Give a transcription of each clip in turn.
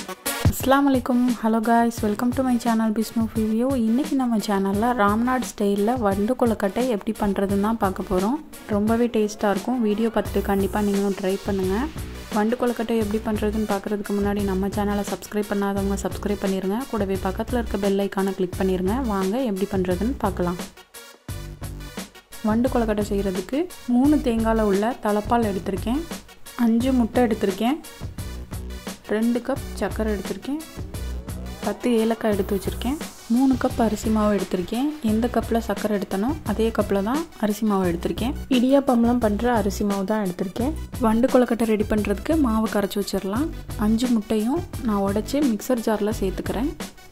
அஸ்லாம் வலைக்கும் hello guys welcome to my channel பிஸ்னு ரிவ்யூ இன்றைக்கி நம்ம சேனலில் ராம்நாட் ஸ்டைலில் வண்டு கொழுக்கட்டை எப்படி பண்ணுறதுன்னு தான் பார்க்க போகிறோம் ரொம்பவே டேஸ்ட்டாக இருக்கும் வீடியோ பார்த்துட்டு கண்டிப்பாக நீங்களும் ட்ரை பண்ணுங்கள் வண்டு கொழுக்கட்டை எப்படி பண்ணுறதுன்னு பார்க்குறதுக்கு முன்னாடி நம்ம சேனலை சப்ஸ்கிரைப் பண்ணாதவங்க சப்ஸ்கிரைப் பண்ணிடுங்க கூடவே பக்கத்தில் இருக்க பெல் ஐக்கானை கிளிக் பண்ணிடுங்க வாங்க எப்படி பண்ணுறதுன்னு பார்க்கலாம் வண்டு கொழுக்கட்டை செய்கிறதுக்கு மூணு தேங்காயில் உள்ள தலைப்பால் எடுத்திருக்கேன் அஞ்சு முட்டை எடுத்திருக்கேன் ரெண்டு கப் சர்க்கரை எடுத்திருக்கேன் பத்து ஏலக்காய் எடுத்து வச்சுருக்கேன் மூணு கப் அரிசி மாவு எடுத்திருக்கேன் எந்த கப்பில் சர்க்கரை எடுத்தனோ அதே கப்பில் தான் அரிசி மாவு எடுத்திருக்கேன் இடியாப்பம்லாம் பண்ணுற அரிசி மாவு தான் எடுத்திருக்கேன் வண்டு கொழுக்கட்டை ரெடி பண்ணுறதுக்கு மாவு கரைச்சி வச்சிடலாம் அஞ்சு முட்டையும் நான் உடச்சி மிக்சர் ஜாரில் சேர்த்துக்கிறேன்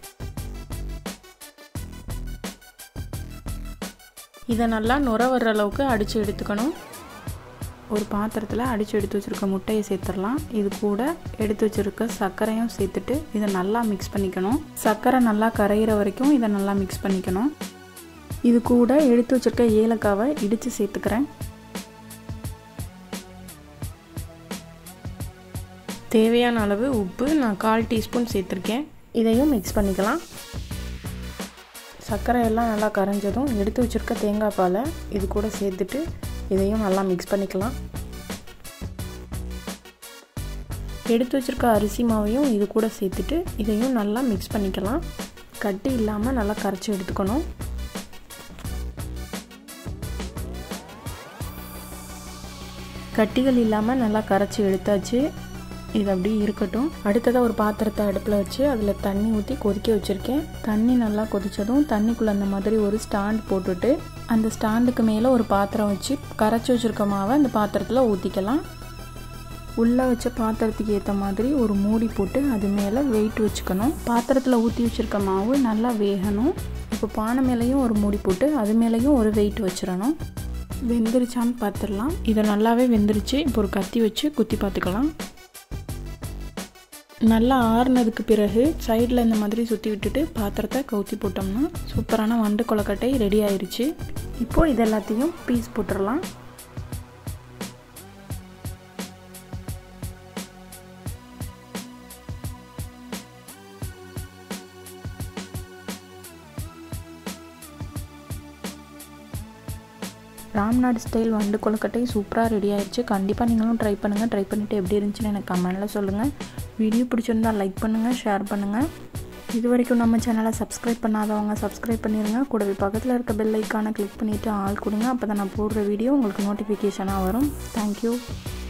இதை நல்லா நுர வர்ற அளவுக்கு அடித்து எடுத்துக்கணும் ஒரு பாத்திரத்தில் அடித்து எடுத்து வச்சுருக்க முட்டையை சேர்த்துடலாம் இது கூட எடுத்து வச்சுருக்க சர்க்கரையும் சேர்த்துட்டு இதை நல்லா மிக்ஸ் பண்ணிக்கணும் சர்க்கரை நல்லா கரையிற வரைக்கும் இதை நல்லா மிக்ஸ் பண்ணிக்கணும் இது கூட எடுத்து வச்சுருக்க ஏலக்காவை இடித்து சேர்த்துக்கிறேன் தேவையான அளவு உப்பு நான் கால் டீஸ்பூன் சேர்த்துருக்கேன் இதையும் மிக்ஸ் பண்ணிக்கலாம் சர்க்கரை எல்லாம் நல்லா கரைஞ்சதும் எடுத்து வச்சுருக்க தேங்காய் பாலை இது கூட சேர்த்துட்டு இதையும் நல்லா மிக்ஸ் பண்ணிக்கலாம் எடுத்து வச்சுருக்க அரிசி மாவையும் இது கூட சேர்த்துட்டு இதையும் நல்லா மிக்ஸ் பண்ணிக்கலாம் கட்டி இல்லாமல் நல்லா கரைச்சி எடுத்துக்கணும் கட்டிகள் இல்லாமல் நல்லா கரைச்சி எடுத்தாச்சு இது அப்படியே இருக்கட்டும் அடுத்ததாக ஒரு பாத்திரத்தை அடுப்பில் வச்சு அதில் தண்ணி ஊற்றி கொதிக்க வச்சுருக்கேன் தண்ணி நல்லா கொதித்ததும் தண்ணிக்குள்ளே அந்த மாதிரி ஒரு ஸ்டாண்ட் போட்டுட்டு அந்த ஸ்டாண்டுக்கு மேலே ஒரு பாத்திரம் வச்சு கரைச்சி வச்சுருக்க மாவை அந்த பாத்திரத்தில் ஊற்றிக்கலாம் உள்ளே வச்ச பாத்திரத்துக்கு ஏற்ற மாதிரி ஒரு மூடி போட்டு அது மேலே வெயிட் வச்சுக்கணும் பாத்திரத்தில் ஊற்றி வச்சுருக்க மாவு நல்லா வேகணும் இப்போ பானை மேலேயும் ஒரு மூடி போட்டு அது மேலேயும் ஒரு வெயிட் வச்சிடணும் வெந்துருச்சான்னு பார்த்துடலாம் இதை நல்லாவே வெந்துருச்சு இப்போ ஒரு கத்தி வச்சு குத்தி பார்த்துக்கலாம் நல்லா ஆறுனதுக்கு பிறகு சைடில் இந்த மாதிரி சுற்றி விட்டுட்டு பாத்திரத்தை கவுத்தி போட்டோம்னா சூப்பரான வண்டு கொலக்கட்டை ரெடி ஆயிடுச்சு இப்போது இது எல்லாத்தையும் பீஸ் போட்டுடலாம் ராம்நாடு ஸ்டைல் வண்டு கொழுக்கட்டை சூப்பராக ரெடி ஆயிடுச்சு கண்டிப்பாக நீங்களும் ட்ரை பண்ணுங்கள் ட்ரை பண்ணிவிட்டு எப்படி இருந்துச்சுன்னு எனக்கு கமெண்டில் சொல்லுங்கள் வீடியோ பிடிச்சிருந்தா லைக் பண்ணுங்கள் ஷேர் பண்ணுங்கள் இது வரைக்கும் நம்ம சேனலை சப்ஸ்கிரைப் பண்ணாதவங்க சப்ஸ்கிரைப் பண்ணிடுங்க கூடவே பக்கத்தில் இருக்க பெல் ஐக்கானை கிளிக் பண்ணிவிட்டு ஆள் கொடுங்க அப்போ தான் நான் போடுற வீடியோ உங்களுக்கு நோட்டிஃபிகேஷனாக வரும் தேங்க்யூ